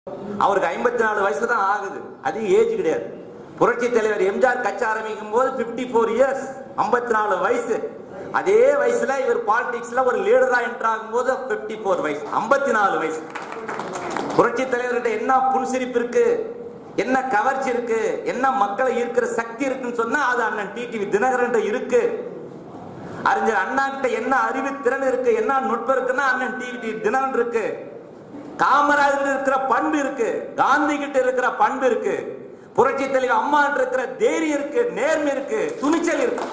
அவருக்கு ஐம்பத்தி நாலு வயசு தான் ஆகுது அதிக ஏஜ் கிடையாது புரட்சி தலைவர் எம்ஜிஆர் கட்சி ஆரம்பிக்கும் போது பிப்டி ஃபோர் இயர்ஸ் ஐம்பத்தி நாலு வயசு அதே வயசுல இவர் பாலிடிக்ஸ்ல ஒரு லீடரா என்டர் ஆகும் போது பிப்டி ஃபோர் வயசு ஐம்பத்தி நாலு வயசு புரட்சி தலைவர்கிட்ட என்ன புன்சிரிப்பு இருக்கு என்ன கவர்ச்சி இருக்கு என்ன மக்களை ஈர்க்கிற சக்தி இருக்குன்னு சொன்னா அது அண்ணன் டிடிவி தினகரன் இருக்கு அறிஞர் அண்ணா கிட்ட என்ன அறிவு திறன் இருக்கு என்ன நுட்பம் இருக்குன்னா அண்ணன் டிவி தினகரன் இருக்கு காமராஜர் இருக்கிற பண்பு இருக்கு காந்தி கிட்ட இருக்கிற பண்பு இருக்கு புரட்சி தலைவர் அம்மா கிட்ட இருக்கிற தைரியம் இருக்கு நேர்மை இருக்கு துணிச்சல் இருக்கு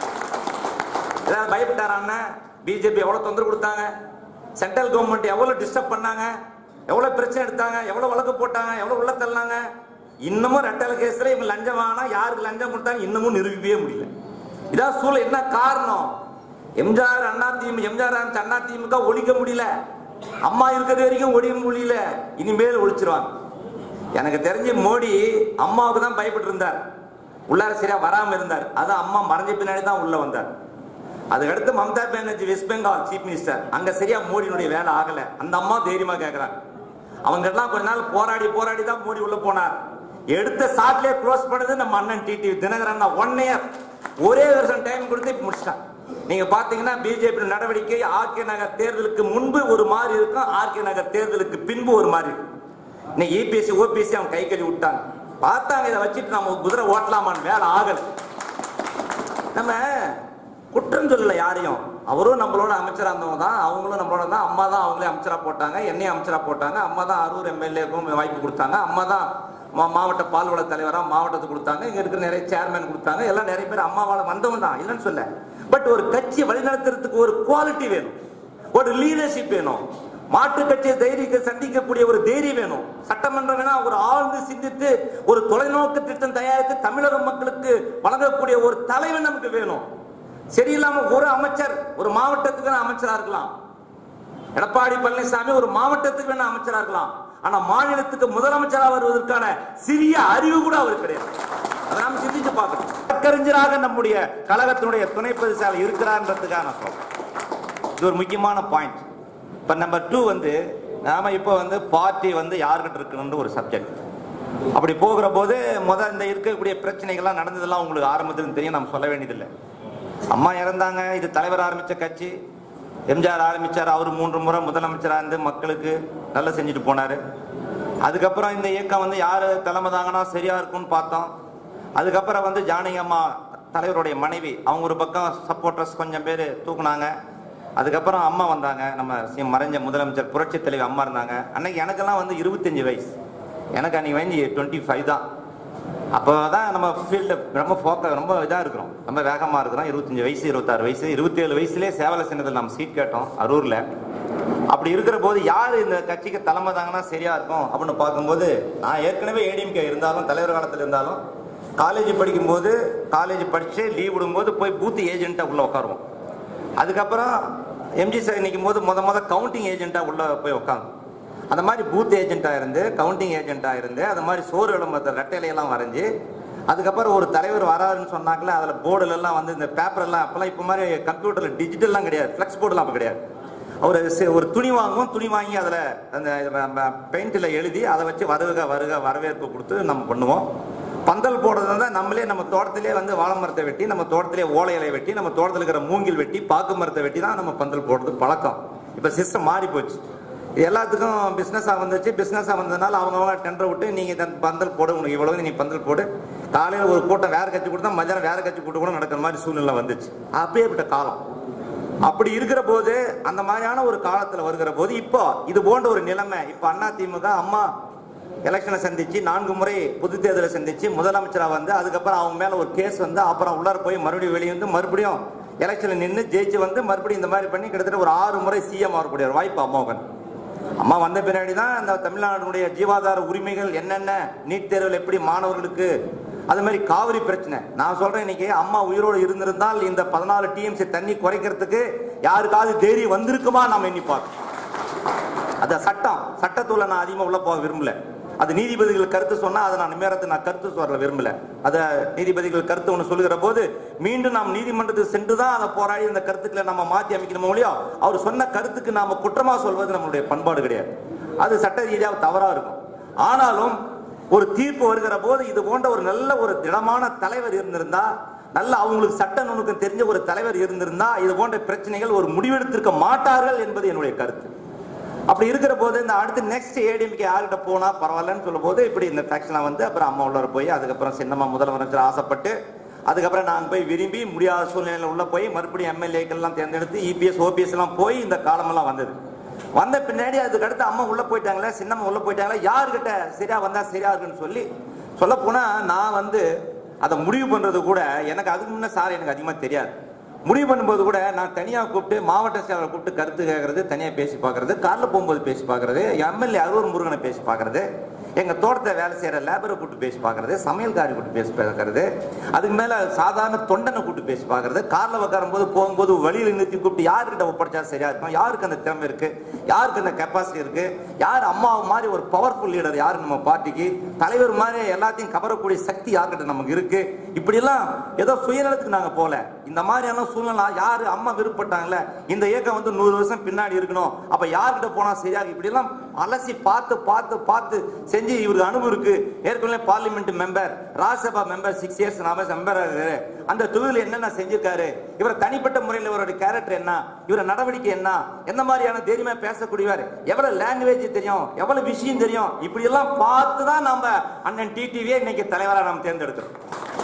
ஏதாவது பயப்பட்டாரா அண்ணன் பிஜேபி எவ்வளவு தொந்தரவு கொடுத்தாங்க சென்ட்ரல் கவர்மெண்ட் எவ்வளவு டிஸ்டர்ப் பண்ணாங்க எவ்வளவு பிரச்சனை எடுத்தாங்க எவ்வளவு வழக்கு போட்டாங்க எவ்வளவு உள்ள தள்ளாங்க இன்னமும் ரெட்டல் கேஸ்ல இவங்க லஞ்சம் வாங்கினா யாருக்கு லஞ்சம் கொடுத்தாங்க இன்னமும் நிரூபிக்கவே முடியல இதான் சூழல் என்ன காரணம் எம்ஜிஆர் அண்ணா திமுக எம்ஜிஆர் அண்ணா திமுக ஒழிக்க முடியல அம்மா இருக்கிறது வரைக்கும் ஒழிக்க முடியல இனிமேல் ஒழிச்சிருவாங்க எனக்கு தெரிஞ்சு மோடி அம்மாவுக்கு தான் பயப்பட்டு இருந்தார் உள்ளார சரியா வராம இருந்தார் அதான் அம்மா மறைஞ்ச பின்னாடி தான் உள்ள வந்தார் அதுக்கடுத்து Mamata Banerjee West Bengal chief minister அங்க சரியா மோடியினுடைய வேலை ஆகல அந்த அம்மா தைரியமா கேக்குறாங்க அவங்க எல்லாம் கொஞ்ச நாள் போராடி போராடி தான் மோடி உள்ள போனார் எடுத்த சாட்லயே க்ளோஸ் பண்ணது நம்ம அண்ணன் டிடி தினகரன் ஒன் இயர் ஒரே வருஷம் டைம் கொடுத்து இப்ப முடிச்சிட்டான் நீங்க பாத்தீங்கன்னா பிஜேபி நடவடிக்கை ஆர்கே நகர் தேர்தலுக்கு முன்பு ஒரு மாதிரி இருக்கும் ஆர்கே நகர் தேர்தலுக்கு பின்பு ஒரு மாதிரி இருக்கும் இன்னைக்கு இபிஎஸ்சி ஓபிஎஸ்சி அவன் கை கழுவி விட்டாங்க பார்த்தாங்க இதை வச்சுட்டு நம்ம குதிரை ஓட்டலாமான்னு வேலை ஆகல நம்ம குற்றம் சொல்லல யாரையும் அவரும் நம்மளோட அமைச்சரா இருந்தவங்க தான் அவங்களும் நம்மளோட தான் அம்மா தான் அவங்களே அமைச்சரா போட்டாங்க என்னையும் அமைச்சரா போட்டாங்க அம்மா தான் அரூர் எம்எல்ஏக்கும் வாய்ப்பு கொடுத்தாங்க அம்மா தான் மா- மாவட்ட பால்வள தலைவரா மாவட்டத்துக்கு கொடுத்தாங்க இங்க இருக்கிற நிறைய சேர்மேன் கொடுத்தாங்க எல்லாம் நிறைய பேர் அம்மாவால வந்தவங்க தான் இல்லைன்னு சொல்ல பட் ஒரு கட்சி வழிநடத்துறதுக்கு ஒரு குவாலிட்டி வேணும் ஒரு லீடர்ஷிப் வேணும் மாட்டு கட்சியை தைரிய சந்திக்கக்கூடிய ஒரு தைரியம் வேணும் சட்டமன்றம் வேணா ஒரு ஆழ்ந்து சிந்தித்து ஒரு தொலைநோக்கு திட்டம் தயாரித்து தமிழக மக்களுக்கு வழங்கக்கூடிய ஒரு தலைவன் நமக்கு வேணும் சரியில்லாம ஒரு அமைச்சர் ஒரு மாவட்டத்துக்கு வேணா அமைச்சரா இருக்கலாம் எடப்பாடி பழனிசாமி ஒரு மாவட்டத்துக்கு வேணா அமைச்சரா இருக்கலாம் ஆனா மாநிலத்துக்கு முதலமைச்சரா வருவதற்கான சிறிய அறிவு கூட அவர் கிடையாது அதை நாம சிந்திச்சு பார்க்கணும் வழக்கறிஞராக நம்முடைய கழகத்தினுடைய துணை பொதுச்சாளர் இருக்கிறார்ன்றதுக்காக நான் சொல்றேன் இது ஒரு முக்கியமான பாயிண்ட் இப்போ நம்பர் டூ வந்து நாம இப்போ வந்து பார்ட்டி வந்து யார்கிட்ட இருக்கணும்னு ஒரு சப்ஜெக்ட் அப்படி போகிற போது முத இந்த இருக்கக்கூடிய பிரச்சனைகள்லாம் நடந்ததெல்லாம் உங்களுக்கு ஆரம்பத்துல தெரியும் நம்ம சொல்ல வேண்டியதில்லை அம்மா இறந்தாங்க இது தலைவர் ஆரம்பிச்ச கட்சி எம்ஜிஆர் ஆரம்பிச்சார் அவர் மூன்று முறை முதலமைச்சராக இருந்து மக்களுக்கு நல்லா செஞ்சுட்டு போனாரு அதுக்கப்புறம் இந்த இயக்கம் வந்து யாரு தலைமை தாங்கன்னா சரியா இருக்கும்னு பார்த்தோம் அதுக்கப்புறம் வந்து ஜானகி அம்மா தலைவருடைய மனைவி அவங்க ஒரு பக்கம் சப்போர்ட்டர்ஸ் கொஞ்சம் பேர் தூக்குனாங்க அதுக்கப்புறம் அம்மா வந்தாங்க நம்ம சி- மறைஞ்ச முதலமைச்சர் புரட்சி தலைவி அம்மா இருந்தாங்க அன்னைக்கு எனக்கெல்லாம் வந்து இருபத்தஞ்சு வயசு எனக்கு அன்னைக்கு வயசு டுவெண்ட்டி ஃபைவ் தான் அப்போ தான் நம்ம ஃபீல்டு ரொம்ப ஃபோக்கஸ் ரொம்ப இதாக இருக்கிறோம் ரொம்ப வேகமாக இருக்கிறோம் இருபத்தஞ்சு வயசு இருபத்தாறு வயசு இருபத்தேழு வயசுலேயே சேவல சின்னத்தில் நம்ம சீட் கேட்டோம் அரூரில் அப்படி இருக்கிற போது யார் இந்த கட்சிக்கு தலைமை தாங்கன்னா சரியா இருக்கும் அப்படின்னு பார்க்கும்போது நான் ஏற்கனவே ஏடிஎம்கே இருந்தாலும் தலைவர் காலத்தில் இருந்தாலும் காலேஜ் படிக்கும்போது காலேஜ் படிச்சு லீவ் விடும்போது போய் பூத் ஏஜென்ட்டாக உள்ள உட்காருவோம் அதுக்கப்புறம் எம்ஜி சார் நிற்கும் போது முத முத கவுண்டிங் ஏஜென்ட்டாக உள்ள போய் உட்காந்து அந்த மாதிரி பூத் ஏஜென்ட்டாக இருந்து கவுண்டிங் ஏஜென்ட்டாக இருந்து அந்த மாதிரி சோறு விளம்பரத்தை ரெட்டையிலையெல்லாம் வரைஞ்சி அதுக்கப்புறம் ஒரு தலைவர் வராருன்னு சொன்னாங்களே அதில் போர்டுல எல்லாம் வந்து இந்த பேப்பர் எல்லாம் அப்பெல்லாம் இப்போ மாதிரி கம்ப்யூட்டரில் டிஜிட்டல்லாம் கிடையாது ஃப்ளெக்ஸ் போர்டுலாம் அப்போ கிடையாது அவர் சி- ஒரு துணி வாங்குவோம் துணி வாங்கி அதில் அந்த பெயிண்டில் எழுதி அதை வச்சு வருக வருக வரவேற்பு கொடுத்து நம்ம பண்ணுவோம் பந்தல் போடுறது இருந்தால் நம்மளே நம்ம தோட்டத்திலே வந்து வாழை மரத்தை வெட்டி நம்ம தோட்டத்திலே ஓலை இலையை வெட்டி நம்ம தோட்டத்தில் இருக்கிற மூங்கில் வெட்டி பாக்கு மரத்தை வெட்டி தான் நம்ம பந்தல் போடுறது பழக்கம் இப்போ சிஸ்டம் மாறி போச்சு இது எல்லாத்துக்கும் பிஸ்னஸாக வந்துச்சு பிஸ்னஸாக வந்ததுனால அவங்கவுங்க டெண்டர் விட்டு நீங்கள் இந்த பந்தல் போடு உனக்கு இவ்வளவு நீ பந்தல் போடு காலையில் ஒரு கூட்டம் வேற கட்சி கொடுத்தா மத்தியானம் வேற கட்சி கூட்டம் கூட நடக்கிற மாதிரி சூழ்நிலை வந்துச்சு அப்படியேப்பட்ட காலம் அப்படி இருக்கிற போது அந்த மாதிரியான ஒரு காலத்துல வருகிற போது இப்போ இது போன்ற ஒரு நிலைமை இப்போ அண்ணா திமுக அம்மா எலெக்ஷனை சந்திச்சு நான்கு முறை பொது தேர்தலை சந்திச்சு முதலமைச்சரா வந்து அதுக்கப்புறம் அவங்க மேல ஒரு கேஸ் வந்து அப்புறம் உள்ளார போய் மறுபடியும் வெளியே வந்து மறுபடியும் எலெக்ஷன்ல நின்று ஜெயிச்சு வந்து மறுபடியும் இந்த மாதிரி பண்ணி கிட்டத்தட்ட ஒரு ஆறு முறை சிஎம் வரக்கூடிய ஒரு வாய்ப்பு அம்மாவுக்கு அம்மா வந்த பின்னாடி தான் இந்த தமிழ்நாடுடைய ஜீவாதார உரிமைகள் என்னென்ன நீட் தேர்வில் எப்படி மாணவர்களுக்கு அது மாதிரி காவிரி பிரச்சனை நான் சொல்றேன் இன்னைக்கு அம்மா உயிரோடு இருந்திருந்தால் இந்த பதினாலு டிஎம்சி தண்ணி குறைக்கிறதுக்கு யாருக்காவது தைரியம் வந்திருக்குமா நம்ம எண்ணி பார்க்கணும் அத சட்டம் சட்டத்துல நான் அதிகமா உள்ள போக விரும்பல அது நீதிபதிகள் கருத்து சொன்னா அதை நான் நேரத்தை நான் கருத்து சொல்ல விரும்பல அத நீதிபதிகள் கருத்து ஒன்று சொல்லுகிற போது மீண்டும் நாம் நீதிமன்றத்துக்கு சென்று தான் அதை போராடி இந்த கருத்துக்களை நம்ம மாற்றி அமைக்கணும் இல்லையோ அவர் சொன்ன கருத்துக்கு நாம குற்றமா சொல்வது நம்மளுடைய பண்பாடு கிடையாது அது சட்ட ரீதியாக தவறா இருக்கும் ஆனாலும் ஒரு தீர்ப்பு வருகிற போது இது போன்ற ஒரு நல்ல ஒரு திடமான தலைவர் இருந்திருந்தா நல்ல அவங்களுக்கு சட்ட நுணுக்கம் தெரிஞ்ச ஒரு தலைவர் இருந்திருந்தா இது போன்ற பிரச்சனைகள் ஒரு முடிவெடுத்திருக்க மாட்டார்கள் என்பது என்னுடைய கருத்து அப்படி இருக்கிற போது இந்த அடுத்து நெக்ஸ்ட் ஏடிஎம்கே யார்கிட்ட போனா பரவாயில்லன்னு சொல்லும் போது இப்படி இந்த ஃபேக்ஷன்லாம் வந்து அப்புறம் அம்மா உள்ளர போய் அதுக்கப்புறம் சின்னம்மா முதலமைச்சர் ஆசைப்பட்டு அதுக்கப்புறம் நான் போய் விரும்பி முடியாத சூழ்நிலையில உள்ள போய் மறுபடியும் எம்எல்ஏக்கள் எல்லாம் தேர்ந்தெடுத்து இபிஎஸ் ஓபிஎஸ் எல்லாம் போய் இந்த காலமெல்லாம் வந்தது வந்த பின்னாடி அதுக்கு அடுத்து அம்மா உள்ள போயிட்டாங்களே சின்னம்மா உள்ள போயிட்டாங்களே யாருக்கிட்ட சரியா வந்தா சரியா இருக்குன்னு சொல்லி சொல்ல போனா நான் வந்து அதை முடிவு பண்றது கூட எனக்கு அதுக்கு முன்ன சார் எனக்கு அதிகமா தெரியாது முடிவு பண்ணும்போது கூட நான் தனியா கூப்பிட்டு மாவட்ட செயலரை கூப்பிட்டு கருத்து கேட்கறது தனியா பேசி பார்க்கறது கார்ல போகும்போது பேசி பார்க்கறது எம்எல்ஏ அருவர் முருகனை பேசி பார்க்கறது எங்க தோட்டத்தை வேலை செய்யற லேபரை கூப்பிட்டு பேசி பார்க்கறது சமையல்காரி கூப்பிட்டு பேசி பார்க்கறது அதுக்கு மேல சாதாரண தொண்டனை கூப்பிட்டு பேசி பார்க்கறது கார்ல உட்காரும் போது போகும்போது வழியில் நிறுத்தி கூப்பிட்டு யாருக்கிட்ட ஒப்படைச்சா சரியா இருக்கும் யாருக்கு அந்த திறமை இருக்கு யாருக்கு அந்த கெப்பாசிட்டி இருக்கு யார் அம்மா மாதிரி ஒரு பவர்ஃபுல் லீடர் யாரு நம்ம பார்ட்டிக்கு தலைவர் மாதிரி எல்லாத்தையும் கவரக்கூடிய சக்தி யார்கிட்ட நமக்கு இருக்கு இப்படி எல்லாம் ஏதோ சுயநலத்துக்கு நாங்க போல இந்த மாதிரியான சூழ்நிலை யாரு அம்மா விருப்பப்பட்டாங்கல்ல இந்த இயக்கம் வந்து நூறு வருஷம் பின்னாடி இருக்கணும் அப்ப யார்கிட்ட போனா சரியா இருக்கு? இப்படி எல்லாம் அலசி பார்த்து பார்த்து பார்த்து செஞ்சு இவருக்கு அனுபவம் இருக்கு ஏற்கனவே parliament member Rajya Sabha member six years நாம மெம்பர் இருக்காரு அந்த தொகுதியில் என்னென்ன செஞ்சிருக்காரு இவர் தனிப்பட்ட முறையில் இவருடைய கேரக்டர் என்ன இவர நடவடிக்கை என்ன எந்த மாதிரியான தைரியமா பேசக்கூடியவர் எவ்வளவு லாங்குவேஜ் தெரியும் எவ்வளவு விஷயம் தெரியும் இப்படி எல்லாம் பார்த்து தான் நம்ம அண்ணன் டிடிவியை இன்னைக்கு தலைவரா நம்ம தேர்ந்தெடுக்கிறோம்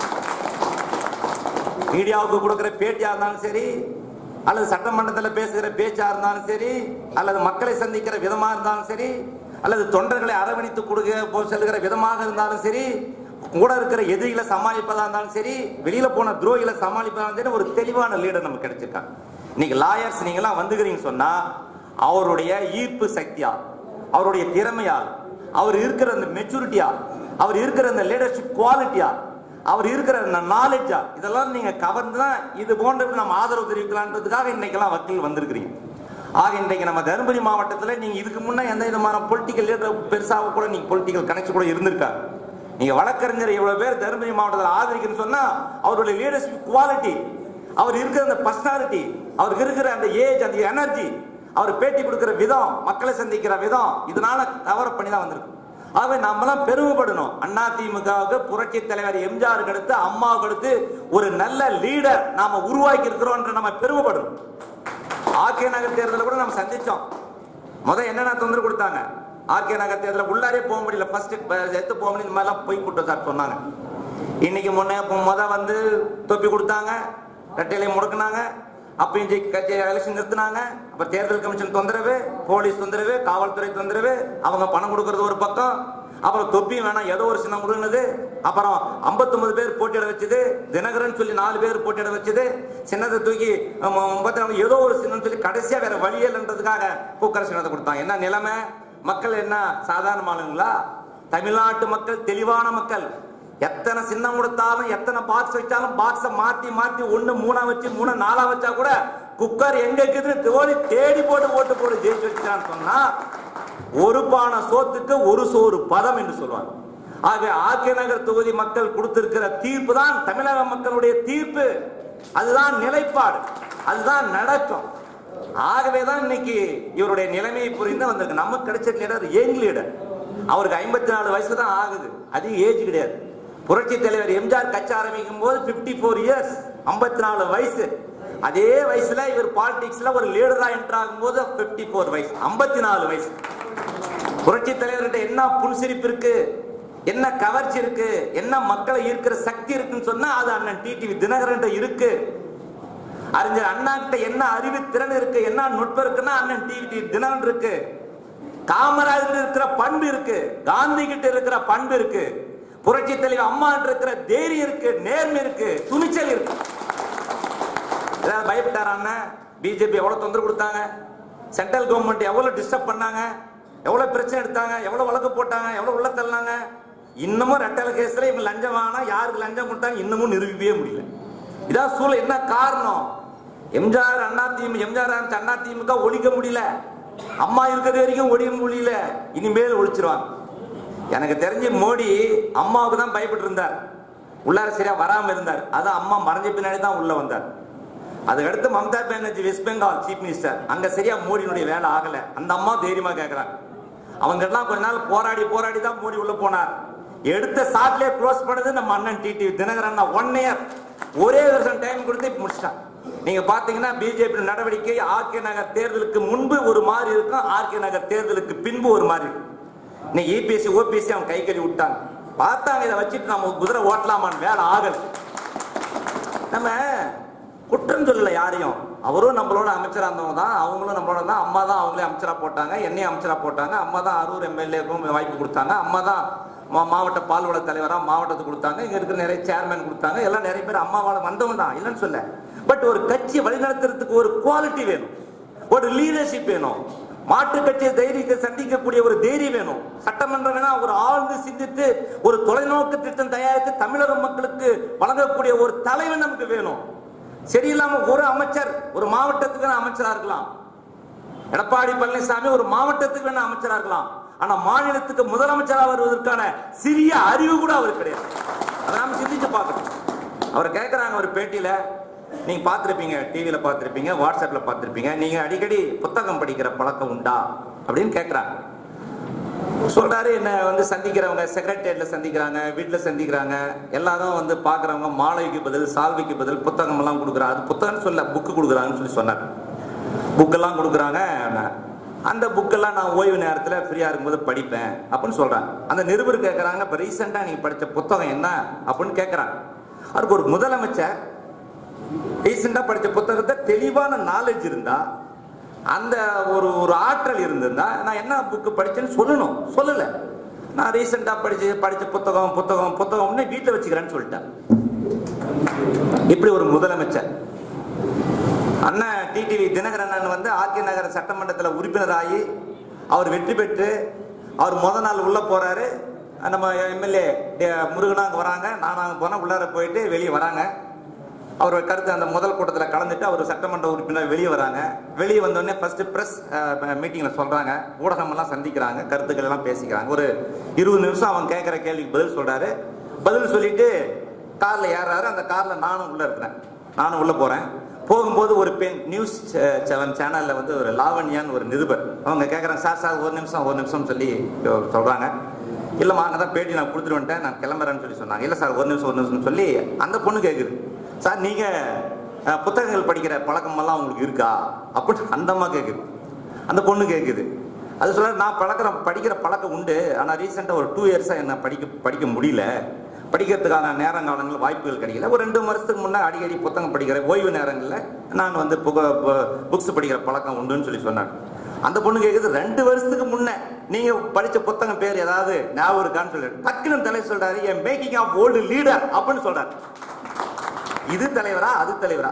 மீடியாவுக்கு கொடுக்கிற பேட்டியா இருந்தாலும் சரி அல்லது சட்டமன்றத்தில் பேசுகிற பேச்சா இருந்தாலும் சரி அல்லது மக்களை சந்திக்கிற விதமா இருந்தாலும் சரி அல்லது தொண்டர்களை அரவணைத்து கொடுக்க போ- செல்கிற விதமாக இருந்தாலும் சரி கூட இருக்கிற எதிரிகளை சமாளிப்பதா இருந்தாலும் சரி வெளியில போன துரோகிகளை சமாளிப்பதா இருந்தாலும் சரி ஒரு தெளிவான லீடர் நமக்கு கிடைச்சிருக்காங்க இன்னைக்கு லாயர்ஸ் நீங்களாம் வந்துக்கிறீங்க சொன்னா அவருடைய ஈர்ப்பு சக்தியா அவருடைய திறமையால் அவர் இருக்கிற அந்த மெச்சூரிட்டியா அவர் இருக்கிற அந்த லீடர்ஷிப் குவாலிட்டியா அவர் இருக்கிற அந்த நாலேஜா இதெல்லாம் நீங்க கவர்ந்து தான் இது போன்ற நம்ம ஆதரவு தெரிவிக்கலான்றதுக்காக இன்னைக்கெல்லாம் வக்கீல் வந்திருக்கிறீங்க ஆக இன்றைக்கு நம்ம தருமபுரி மாவட்டத்தில் நீங்க இதுக்கு முன்ன எந்த விதமான பொலிட்டிக்கல் லீடர் பெருசாக கூட நீங்க பொலிட்டிக்கல் கனெக்ஷன் கூட இருந்திருக்காங்க நீங்க வழக்கறிஞர் இவ்வளவு பேர் தருமபுரி மாவட்டத்தில் ஆதரிக்கணும்னு சொன்னா அவருடைய லீடர்ஷிப் குவாலிட்டி அவர் இருக்கிற அந்த பர்சனாலிட்டி அவருக்கு இருக்கிற அந்த ஏஜ் அந்த எனர்ஜி அவர் பேட்டி கொடுக்கிற விதம் மக்களை சந்திக்கிற விதம் இதனால கவர் பண்ணி தான் வந்திருக்கு ஆகவே நாமெல்லாம் பெருமைப்படணும் அண்ணா திமுகவுக்கு புரட்சி தலைவர் எம்ஜிஆருக்கு அடுத்து அம்மாவுக்கு அடுத்து ஒரு நல்ல லீடர் நாம உருவாக்கி இருக்கிறோம் நம்ம பெருமைப்படணும் ஆர்கே நகர் தேர்தலில் கூட நம்ம சந்திச்சோம் முத என்னென்ன தொந்தரவு கொடுத்தாங்க ஆர்கே நகர் தேர்தலில் உள்ளாரே போக முடியல ஃபர்ஸ்ட் எடுத்து போக முடியல இந்த மாதிரிலாம் போய் கூட்டம் சார் சொன்னாங்க இன்னைக்கு முன்னே இப்ப முத வந்து தொப்பி கொடுத்தாங்க ரெட்டையிலையும் முடக்குனாங்க அப்பயும் ஜெயி- கட்சி எலெக்ஷன் நிறுத்தினாங்க அப்புறம் தேர்தல் கமிஷன் தொந்தரவு போலீஸ் தொந்தரவு காவல்துறை தொந்தரவு அவங்க பணம் கொடுக்கறது ஒரு பக்கம் அப்புறம் தொப்பியும் வேணாம் ஏதோ ஒரு சின்னம் கொடுனது அப்புறம் 59 பேர் போட்டியிட வச்சது தினகரன் சொல்லி நாலு பேர் போட்டியிட வச்சது சின்னத்தை தூக்கி முப்பத்தி நாலு ஏதோ ஒரு சின்னம் சொல்லி கடைசியா வேற வழி இல்லைன்றதுக்காக பூக்கர சின்னத்தை கொடுத்தாங்க என்ன நிலைமை மக்கள் என்ன சாதாரண ஆளுங்களா தமிழ்நாட்டு மக்கள் தெளிவான மக்கள் எத்தனை சின்னம் கொடுத்தாலும் எத்தனை பாக்ஸ் வச்சாலும் பாக்ஸ மாத்தி மாத்தி ஒண்ணு மூணா வச்சு மூணு நாலா வச்சா கூட குக்கர் எங்க இருக்குதுன்னு தோடி தேடி போட்டு ஓட்டு போட்டு ஜெயிச்சு வச்சுட்டான்னு சொன்னா ஒரு பானை சோத்துக்கு ஒரு சோறு பதம் என்று சொல்லுவாங்க ஆக ஆர்கே நகர் தொகுதி மக்கள் கொடுத்திருக்கிற தீர்ப்பு தான் தமிழக மக்களுடைய தீர்ப்பு அதுதான் நிலைப்பாடு அதுதான் நடக்கும் ஆகவே தான் இன்னைக்கு இவருடைய நிலைமையை புரிந்து வந்திருக்கு நமக்கு கிடைச்ச லீடர் யங் லீடர் அவருக்கு ஐம்பத்தி நாலு வயசு தான் ஆகுது அதிக ஏஜ் கிடையாது புரட்சி தலைவர் எம்ஜிஆர் கட்சி ஆரம்பிக்கும் போது 54 ஃபோர் இயர்ஸ் ஐம்பத்தி நாலு வயசு அதே வயசுல இவர் பாலிடிக்ஸ்ல ஒரு லீடரா என்டர் ஆகும் போது 54 ஃபோர் வயசு ஐம்பத்தி நாலு வயசு புரட்சி தலைவர்கிட்ட என்ன புன்சிரிப்பு இருக்கு என்ன கவர்ச்சி இருக்கு என்ன மக்களை ஈர்க்கிற சக்தி இருக்குன்னு சொன்னா அது அண்ணன் டிடிவி தினகரன் இருக்கு அறிஞர் அண்ணா கிட்ட என்ன அறிவு திறன் இருக்கு என்ன நுட்பம் இருக்குன்னா அண்ணன் டிவி தினகரன் இருக்கு காமராஜர் இருக்கிற பண்பு இருக்கு காந்தி கிட்ட இருக்கிற பண்பு இருக்கு புரட்சி தலைவர் அம்மா கிட்ட இருக்கிற தைரியம் இருக்கு நேர்மை இருக்கு துணிச்சல் இருக்கு ஏதாவது பயப்பட்டாரா அண்ணன் பிஜேபி எவ்வளவு தொந்தரவு கொடுத்தாங்க சென்ட்ரல் கவர்மெண்ட் எவ்வளவு டிஸ்டர்ப் பண்ணாங்க எவ்வளவு பிரச்சனை எடுத்தாங்க எவ்வளவு வழக்கு போட்டாங்க எவ்வளவு உள்ள தள்ளினாங்க இன்னமும் ரெட்டல கேஸ்ல இவங்க லஞ்சம் வாங்கினா யாருக்கு லஞ்சம் கொடுத்தாங்க இன்னமும் நிரூபிக்கவே முடியல இதான் சூழல் என்ன காரணம் எம்ஜிஆர் அண்ணா திமுக எம்ஜிஆர் அண்ணா திமுக ஒழிக்க முடியல அம்மா இருக்கிறது வரைக்கும் ஒழிக்க முடியல இனிமேல் ஒழிச்சிருவாங்க எனக்கு தெரிஞ்சு மோடி அம்மாவுக்கு தான் பயப்பட்டு இருந்தார் உள்ளார சரியா வராம இருந்தார் அதான் அம்மா மறைஞ்ச பின்னாடி தான் உள்ள வந்தார் அதுக்கடுத்து Mamata Banerjee West Bengal chief minister அங்க சரியா மோடியினுடைய வேலை ஆகல அந்த அம்மா தைரியமா கேக்குறாங்க அவங்க எல்லாம் கொஞ்ச நாள் போராடி போராடி தான் மோடி உள்ள போனார் எடுத்த சாட்லயே க்ளோஸ் பண்ணது நம்ம அண்ணன் டிடி தினகரன் அண்ணா ஒன் இயர் ஒரே வருஷம் டைம் கொடுத்து இப்ப முடிச்சிட்டான் நீங்க பாத்தீங்கன்னா பிஜேபி நடவடிக்கை ஆர்கே நகர் தேர்தலுக்கு முன்பு ஒரு மாதிரி இருக்கும் ஆர்கே நகர் தேர்தலுக்கு பின்பு ஒரு மாதிரி இருக்கும் இன்னைக்கு இபிஎஸ்சி ஓபிஎஸ்சி அவன் கை கழுவி விட்டாங்க பார்த்தாங்க இதை வச்சுட்டு நம்ம குதிரை ஓட்டலாமான்னு வேலை ஆகல நம்ம குற்றம் சொல்லல யாரையும் அவரும் நம்மளோட அமைச்சரா இருந்தவங்க தான் அவங்களும் நம்மளோட தான் அம்மா தான் அவங்களே அமைச்சரா போட்டாங்க என்னையும் அமைச்சரா போட்டாங்க அம்மா தான் அரூர் எம்எல்ஏக்கும் வாய்ப்பு கொடுத்தாங்க அம்மா தான் மா- மாவட்ட பால்வள தலைவரா மாவட்டத்துக்கு கொடுத்தாங்க இங்க இருக்கிற நிறைய சேர்மேன் கொடுத்தாங்க எல்லாம் நிறைய பேர் அம்மாவால வந்தவங்க தான் இல்லைன்னு சொல்ல பட் ஒரு கட்சியை வழிநடத்துறதுக்கு ஒரு குவாலிட்டி வேணும் ஒரு லீடர்ஷிப் வேணும் மாட்டு கட்சியை தைரியத்தை சந்திக்கக்கூடிய ஒரு தைரியம் வேணும் சட்டமன்றம் வேணா ஒரு ஆழ்ந்து சிந்தித்து ஒரு தொலைநோக்கு திட்டம் தயாரித்து தமிழக மக்களுக்கு வழங்கக்கூடிய ஒரு தலைவன் நமக்கு வேணும் சரியில்லாம ஒரு அமைச்சர் ஒரு மாவட்டத்துக்கு வேணா அமைச்சரா இருக்கலாம் எடப்பாடி பழனிசாமி ஒரு மாவட்டத்துக்கு வேணா அமைச்சரா இருக்கலாம் ஆனா மாநிலத்துக்கு முதலமைச்சரா வருவதற்கான சிறிய அறிவு கூட அவர் கிடையாது அதை நாம சிந்திச்சு பார்க்கணும் அவர் கேட்கறாங்க ஒரு பேட்டியில நீங்க பார்த்திருப்பீங்க டிவியில பார்த்திருப்பீங்க வாட்ஸ்அப்ல பார்த்திருப்பீங்க நீங்க அடிக்கடி புத்தகம் படிக்கிற பழக்கம் உண்டா அப்படின்னு கேட்கறாங்க சொல்றாரு என்ன வந்து சந்திக்கிறவங்க செக்ரட்டேரியட்ல சந்திக்கிறாங்க வீட்டுல சந்திக்கிறாங்க எல்லாரும் வந்து பாக்குறவங்க மாலைக்கு பதில் சால்வைக்கு பதில் புத்தகம் எல்லாம் கொடுக்குறாங்க அது புத்தகம் சொல்ல புக்கு கொடுக்குறாங்கன்னு சொல்லி சொன்னார் புக்கெல்லாம் கொடுக்குறாங்க அந்த புக்கெல்லாம் நான் ஓய்வு நேரத்தில் ஃப்ரீயாக இருக்கும்போது படிப்பேன் அப்படின்னு சொல்கிறாங்க அந்த நிருபர் கேட்குறாங்க இப்போ ரீசெண்டாக நீங்கள் படித்த புத்தகம் என்ன அப்படின்னு கேட்குறாங்க அதுக்கு ஒரு முதலமைச்சர் ரீசெண்டாக படித்த புத்தகத்தை தெளிவான நாலேஜ் இருந்தா அந்த ஒரு ஒரு ஆற்றல் இருந்திருந்தா நான் என்ன புக்கு படிச்சேன்னு சொல்லணும் சொல்லலை நான் ரீசெண்டாக படிச்சு படித்த புத்தகம் புத்தகம் புத்தகம்னு வீட்டில் வச்சுக்கிறேன்னு சொல்லிட்டேன் இப்படி ஒரு முதலமைச்சர் அண்ணன் டிடிவி தினகரன் அண்ணன் வந்து ஆர்கே நகர் சட்டமன்றத்தில் உறுப்பினராகி அவர் வெற்றி பெற்று அவர் முத நாள் உள்ள போறாரு நம்ம எம்எல்ஏ முருகனா அங்கே வராங்க நானும் அங்கே போனேன் உள்ளார போயிட்டு வெளியே வராங்க அவர் கருத்து அந்த முதல் கூட்டத்தில் கலந்துட்டு அவர் சட்டமன்ற உறுப்பினர் வெளியே வராங்க வெளியே வந்தோடனே ஃபர்ஸ்ட் ப்ரெஸ் மீட்டிங்கில் சொல்றாங்க ஊடகமெல்லாம் சந்திக்கிறாங்க கருத்துக்கள் எல்லாம் பேசிக்கிறாங்க ஒரு இருபது நிமிஷம் அவன் கேட்குற கேள்விக்கு பதில் சொல்றாரு பதில் சொல்லிட்டு கார்ல ஏறாரு அந்த கார்ல நானும் உள்ள இருக்கிறேன் நானும் உள்ள போறேன் போகும்போது ஒரு பெண் நியூஸ் செவன் சேனல்ல வந்து ஒரு லாவண்யான்னு ஒரு நிருபர் அவங்க கேட்குறாங்க சார் சார் ஒரு நிமிஷம் ஒரு நிமிஷம் சொல்லி சொல்றாங்க இல்லைம்மா அங்கே தான் பேட்டி நான் கொடுத்துட்டு வந்துட்டேன் நான் கிளம்புறேன்னு சொல்லி சொன்னாங்க இல்லை சார் ஒரு நிமிஷம் ஒரு நிமிஷம் சொல்லி அந்த பொண்ணு கேட்குது சார் நீங்க அஹ், புத்தகங்கள் படிக்கிற பழக்கமெல்லாம் உங்களுக்கு இருக்கா அப்படின்னு அந்த அம்மா கேட்குது அந்த பொண்ணு கேட்குது அது சொல்ல நான் பழக்கிற படிக்கிற பழக்கம் உண்டு ஆனால் ரீசெண்டாக ஒரு டூ இயர்ஸாக என்ன படிக்க படிக்க முடியல படிக்கிறதுக்கான நேரங்காலங்கள் வாய்ப்புகள் கிடைக்கல ஒரு ரெண்டு வருஷத்துக்கு முன்னே அடிக்கடி புத்தகம் படிக்கிற ஓய்வு நேரங்களில் நான் வந்து புக புக்ஸ் படிக்கிற பழக்கம் உண்டுன்னு சொல்லி சொன்னாங்க அந்த பொண்ணு கேட்குது ரெண்டு வருஷத்துக்கு முன்ன நீங்க படிச்ச புத்தகம் பேர் ஏதாவது ஞாபகம் இருக்கான்னு சொல்லி டக்குன்னு தலை சொல்றாரு என் மேக்கிங் ஆஃப் ஓல்டு லீடர் அப்படின்னு சொல்றாரு இது தலைவரா அது தலைவரா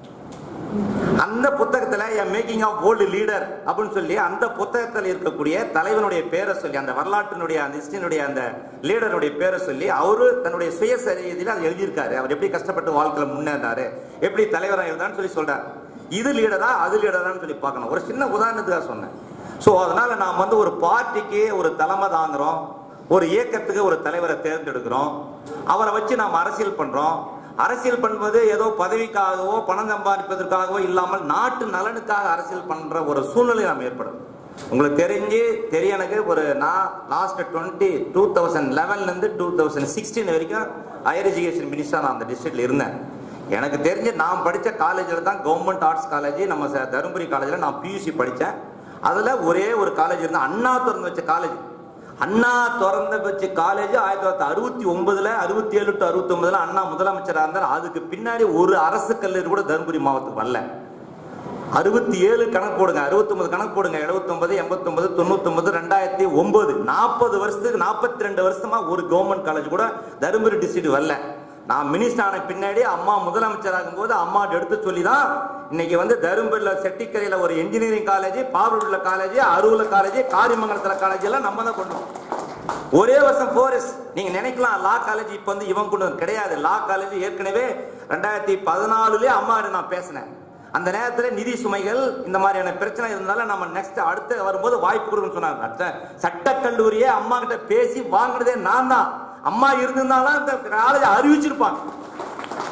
அந்த புத்தகத்துல என் மேக்கிங் ஆஃப் ஓல்டு லீடர் அப்படின்னு சொல்லி அந்த புத்தகத்தில் இருக்கக்கூடிய தலைவனுடைய பேரை சொல்லி அந்த வரலாற்றினுடைய அந்த ஹிஸ்டரியினுடைய அந்த லீடருடைய பேரை சொல்லி அவரு தன்னுடைய சுயசரிதியில் அதை எழுதியிருக்காரு அவர் எப்படி கஷ்டப்பட்டு வாழ்க்கையில முன்னேறாரு எப்படி தலைவராக இருந்தான்னு சொல்லி சொல்றாரு இது லீடரா அது லீடரான்னு சொல்லி பார்க்கணும் ஒரு சின்ன உதாரணத்துக்காக சொன்னேன் ஸோ அதனால நாம் வந்து ஒரு பார்ட்டிக்கு ஒரு தலைமை தாங்குறோம் ஒரு இயக்கத்துக்கு ஒரு தலைவரை தேர்ந்தெடுக்கிறோம் அவரை வச்சு நாம் அரசியல் பண்றோம் அரசியல் பண்ணுவது ஏதோ பதவிக்காகவோ பணம் சம்பாதிப்பதற்காகவோ இல்லாமல் நாட்டு நலனுக்காக அரசியல் பண்ற ஒரு சூழ்நிலை நாம் ஏற்படும் உங்களுக்கு தெரிஞ்சு தெரிய எனக்கு ஒரு நான் லாஸ்ட் டுவெண்ட்டி டூ தௌசண்ட் லெவன்லேருந்து டூ தௌசண்ட் சிக்ஸ்டீன் வரைக்கும் ஹையர் எஜுகேஷன் மினிஸ்டர் நான் அந்த டிஸ்ட்ரிக்ட்ல இருந்தேன் எனக்கு தெரிஞ்சு நான் படித்த காலேஜில் தான் கவர்மெண்ட் ஆர்ட்ஸ் காலேஜ் நம்ம ச- தருமபுரி காலேஜில் நான் பியூசி படித்தேன் அதில் ஒரே ஒரு காலேஜ் இருந்தால் அண்ணா திறந்து வச்ச காலேஜ் அண்ணா திறந்த வச்ச காலேஜ் ஆயிரத்தி தொள்ளாயிரத்தி அறுபத்தி ஒன்பதுல அறுபத்தி ஏழு டு அறுபத்தி ஒன்பதுல அண்ணா முதலமைச்சராக இருந்தார் அதுக்கு பின்னாடி ஒரு அரசு கல்லூரி கூட தருமபுரி மாவட்டத்துக்கு வரல அறுபத்தி ஏழு கணக்கு போடுங்க அறுபத்தி ஒன்பது கணக்கு போடுங்க எழுபத்தி ஒன்பது எண்பத்தி ஒன்பது தொண்ணூத்தி ஒன்பது ரெண்டாயிரத்தி ஒன்பது நாற்பது வருஷத்துக்கு நாற்பத்தி ரெண்டு வருஷமா ஒரு கவர்மெண்ட் காலேஜ் கூட தருமபுரி டிஸ்ட்ரிக்ட் வரல நான் மினிஸ்டர் ஆன பின்னாடி அம்மா முதலமைச்சராகும் போது அம்மா எடுத்து சொல்லி தான் இன்னைக்கு வந்து தருமபுரியில செட்டிக்கரையில ஒரு இன்ஜினியரிங் காலேஜ் பாபூர்ல காலேஜ் அரூர்ல காலேஜ் காரிமங்கலத்துல காலேஜ் எல்லாம் நம்ம தான் கொண்டு வந்தோம். ஒரே வருஷம் போரஸ் நீங்க நினைக்கலாம் லா காலேஜ் இப்ப வந்து இவன் கொண்டு வந்து கிடையாது லா காலேஜ் ஏற்கனவே ரெண்டாயிரத்தி பதினாலுலயே அம்மா நான் பேசினேன் அந்த நேரத்துல நிதி சுமைகள் இந்த மாதிரியான பிரச்சனை இருந்தால நம்ம நெக்ஸ்ட் அடுத்து வரும்போது வாய்ப்பு கொடுக்கணும்னு சொன்னாங்க அடுத்த சட்டக்கல்லூரியே அம்மா கிட்ட பேசி வாங்கினதே நான் தான் அம்மா இருந்திருந்தாலும் அந்த காலேஜ் அறிவிச்சிருப்பாங்க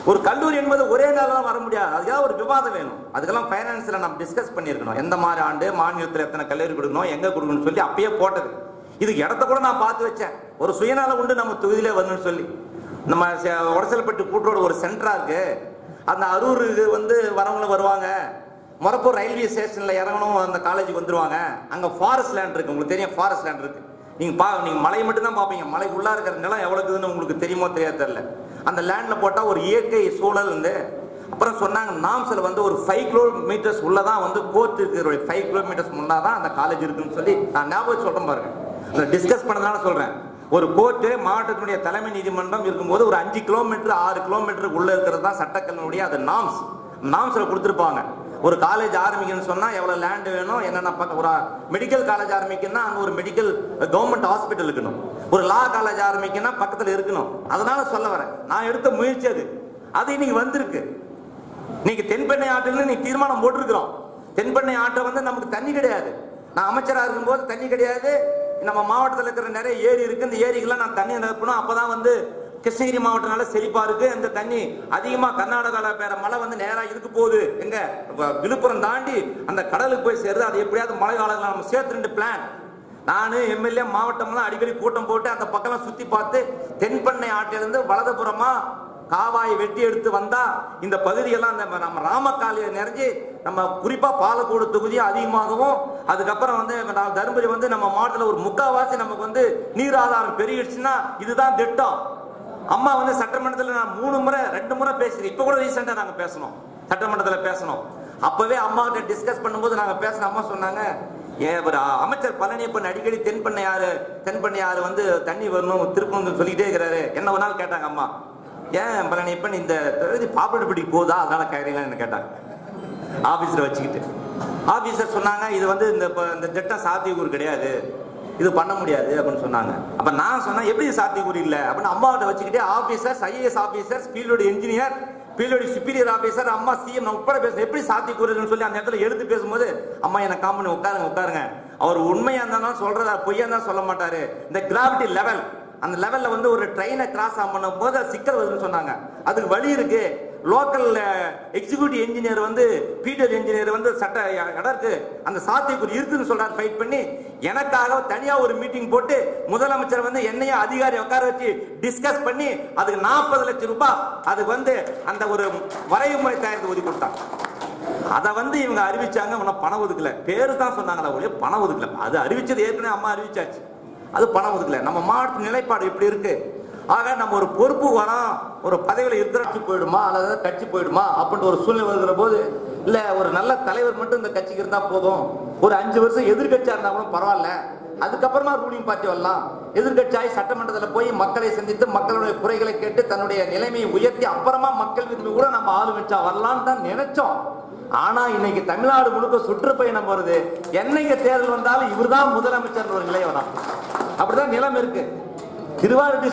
ஒரு கல்லூரி என்பது ஒரே நாள்லாம் வர முடியாது அதுக்காக ஒரு விவாதம் வேணும் அதுக்கெல்லாம் ஃபைனான்ஸ்ல நம்ம டிஸ்கஸ் பண்ணியிருக்கணும் எந்த மாதிரி ஆண்டு மாநிலத்தில் எத்தனை கல்லூரி கொடுக்கணும் எங்க கொடுக்கணும்னு சொல்லி அப்பயே போட்டது இதுக்கு இடத்த கூட நான் பார்த்து வச்சேன் ஒரு சுயநலம் உண்டு நம்ம தொகுதியிலே வரணும்னு சொல்லி நம்ம ச- உடசல்பட்டு கூட்டோட ஒரு சென்டரா இருக்கு அந்த அரூருக்கு வந்து வரவங்களும் வருவாங்க மொரப்பூர் ரயில்வே ஸ்டேஷன்ல இறங்கணும் அந்த காலேஜுக்கு வந்துருவாங்க அங்க ஃபாரஸ்ட் லேண்ட் இருக்கு உங்களுக்கு தெரியும் ஃபாரஸ்ட் லேண்ட் இருக்கு நீங்க பா நீங்க மலை மட்டும் தான் பாப்பீங்க மலை உள்ளா இருக்கிற நிலம் எவ்வளவு இருக்குதுன்னு உங்களுக்கு தெரியுமோ தெரியாது தெரியல அந்த லேண்ட்ல போட்டா ஒரு இயற்கை சூழல் வந்து அப்புறம் சொன்னாங்க நாம்ஸ்ல வந்து ஒரு ஃபைவ் கிலோமீட்டர்ஸ் உள்ளதான் வந்து கோர்ட் இருக்கிற ஃபைவ் கிலோமீட்டர்ஸ் முன்னாதான் அந்த காலேஜ் இருக்குன்னு சொல்லி நான் ஞாபகம் சொல்றேன் பாருங்க அதை டிஸ்கஸ் பண்ணதால சொல்றேன் ஒரு கோர்ட்டு மாவட்டத்தினுடைய தலைமை நீதிமன்றம் இருக்கும்போது ஒரு அஞ்சு கிலோமீட்டர் ஆறு கிலோமீட்டருக்கு உள்ள இருக்கிறது தான் சட்டக்கல்லூரிய அது நாம்ஸ் நாம்ஸ்ல கொடுத்துருப்பாங்க ஒரு காலேஜ் ஆரம்பிக்கணும்னு சொன்னா எவ்வளவு லேண்ட் வேணும் என்னென்ன பக்க- ஒரு மெடிக்கல் காலேஜ் ஆரம்பிக்கணும்னா அங்க ஒரு மெடிக்கல் கவர்மெண்ட் ஹாஸ்பிட்டல் இருக்கணும் ஒரு லா காலேஜ் ஆரம்பிக்கணும்னா பக்கத்துல இருக்கணும் அதனால சொல்ல வரேன் நான் எடுத்த முயற்சி அது அது இன்னைக்கு வந்திருக்கு இன்னைக்கு தென்பெண்ணை ஆற்றில் நீ தீர்மானம் போட்டிருக்கிறோம் தென்பெண்ணை ஆற்றை வந்து நமக்கு தண்ணி கிடையாது நான் அமைச்சரா இருக்கும்போது தண்ணி கிடையாது நம்ம மாவட்டத்தில் இருக்கிற நிறைய ஏரி இருக்கு இந்த ஏரிக்கெல்லாம் நான் தண்ணி நிரப்பணும் அப்பதான் வந்து கிருஷ்ணகிரி மாவட்டம் நல்ல செழிப்பா இருக்கு இந்த தண்ணி அதிகமா கர்நாடகால பேர மழை வந்து நேரா இதுக்கு போகுது எங்க வ- விழுப்புரம் தாண்டி அந்த கடலுக்கு போய் சேருது அது எப்படியாவது மழை காலங்களில் நம்ம சேர்த்து ரெண்டு பிளான் நானு எம்எல்ஏ மாவட்டம்லாம் அடிக்கடி கூட்டம் போட்டு அந்த பக்கம்லாம் சுத்தி பார்த்து தென்பெண்ணை ஆற்றிலிருந்து வலதுபுறமா காவாயை வெட்டி எடுத்து வந்தா இந்த பகுதியெல்லாம் இந்த நம்ம ராமக்காலியை நிறைஞ்சு நம்ம குறிப்பா பாலக்கோடு தொகுதி அதிகமாகவும் அதுக்கப்புறம் வந்து நம்ம தருமபுரி வந்து நம்ம மாவட்டத்தில் ஒரு முக்காவாசி நமக்கு வந்து நீர் ஆதாரம் பெருகிடுச்சுன்னா இதுதான் திட்டம் அம்மா வந்து சட்டமன்றத்தில் நான் மூணு முறை ரெண்டு முறை பேசுறேன் இப்ப கூட ரீசெண்டா நாங்க பேசணும் சட்டமன்றத்தில் பேசணும் அப்பவே அம்மா கிட்ட டிஸ்கஸ் பண்ணும்போது நாங்க பேசின அம்மா சொன்னாங்க ஏன் ஒரு அமைச்சர் பழனியப்பன் அடிக்கடி தென்பண்ணையாறு தென்பண்ணையாறு வந்து தண்ணி வரணும் திருப்பணும் சொல்லிக்கிட்டே இருக்கிறாரு என்ன ஒரு நாள் கேட்டாங்க அம்மா ஏன் பழனியப்பன் இந்த தொகுதி பாப்பாடுபடிக்கு போதா அதனால கேட்கறீங்களான்னு கேட்டாங்க ஆபீஸ்ல வச்சுக்கிட்டு ஆபீசர் சொன்னாங்க இது வந்து இந்த ப- இந்த திட்டம் சாத்தியக்கூறு கிடையாது இது பண்ண முடியாது அப்படின்னு சொன்னாங்க அப்ப நான் சொன்னேன் எப்படி சாத்தியக்கூறு இல்ல அப்படின்னு அம்மாவிட்ட வச்சுக்கிட்டே ஆபீசர்ஸ் ஐஏஎஸ் ஆபீசர்ஸ் ஃபீல்டோட இன்ஜினியர் ஃபீல்டோட சுப்பீரியர் ஆபீசர் அம்மா சிஎம் நான் உட்பட பேசுறேன் எப்படி சாத்தியக்கூறுன்னு சொல்லி அந்த இடத்துல எடுத்து பேசும்போது அம்மா என்ன காம்பனி உட்காருங்க உட்காருங்க அவர் உண்மையா இருந்தாலும் சொல்றதா பொய்யா இருந்தாலும் சொல்ல மாட்டாரு இந்த கிராவிட்டி லெவல் அந்த லெவல்ல வந்து ஒரு ட்ரெயினை கிராஸ் பண்ணும் போது அது சிக்கல் வருதுன்னு சொன்னாங்க அதுக்கு வழி இருக்கு லோக்கல் எக்ஸிகியூட்டிவ் இன்ஜினியர் வந்து பீட்டர் இன்ஜினியர் வந்து சட்ட இடம் இருக்கு அந்த சாத்தியக்குறி இருக்குன்னு சொல்றாரு ஃபைட் பண்ணி எனக்காக தனியா ஒரு மீட்டிங் போட்டு முதலமைச்சர் வந்து என்னையும் அதிகாரி உட்கார வச்சு டிஸ்கஸ் பண்ணி அதுக்கு நாற்பது லட்சம் ரூபாய் அதுக்கு வந்து அந்த ஒரு வரைவு முறை தயாரித்து ஒதுக்கி கொடுத்தாங்க அதை வந்து இவங்க அறிவிச்சாங்க உன பணம் ஒதுக்கல பேரு தான் சொன்னாங்களா ஒழிய பணம் ஒதுக்கல அது அறிவிச்சது ஏற்கனவே அம்மா அறிவிச்சாச்சு அது பணம் ஒதுக்கல நம்ம மாவட்ட நிலைப்பாடு இப்படி இருக்கு ஆக நம்ம ஒரு பொறுப்பு வரோம் ஒரு பதவியில இருக்கிற கட்சி போயிடுமா அல்லது கட்சி போயிடுமா அப்படின்ற ஒரு சூழ்நிலை வருகிற போது இல்ல ஒரு நல்ல தலைவர் மட்டும் இந்த கட்சிக்கு இருந்தா போதும் ஒரு அஞ்சு வருஷம் எதிர்கட்சியா இருந்தா கூட பரவாயில்ல அதுக்கப்புறமா ரூலிங் பார்ட்டி வரலாம் எதிர்கட்சியாய் சட்டமன்றத்தில் போய் மக்களை சந்தித்து மக்களுடைய குறைகளை கேட்டு தன்னுடைய நிலைமையை உயர்த்தி அப்புறமா மக்கள் விரும்பி கூட நம்ம ஆளுங்கட்சா வரலாம்னு தான் நினைச்சோம் ஆனா இன்னைக்கு தமிழ்நாடு முழுக்க சுற்றுப்பயணம் வருது என்னைக்கு தேர்தல் வந்தாலும் இவர்தான் முதலமைச்சர் ஒரு நிலை வரும் அப்படிதான் நிலம் இருக்கு திருவாரூர்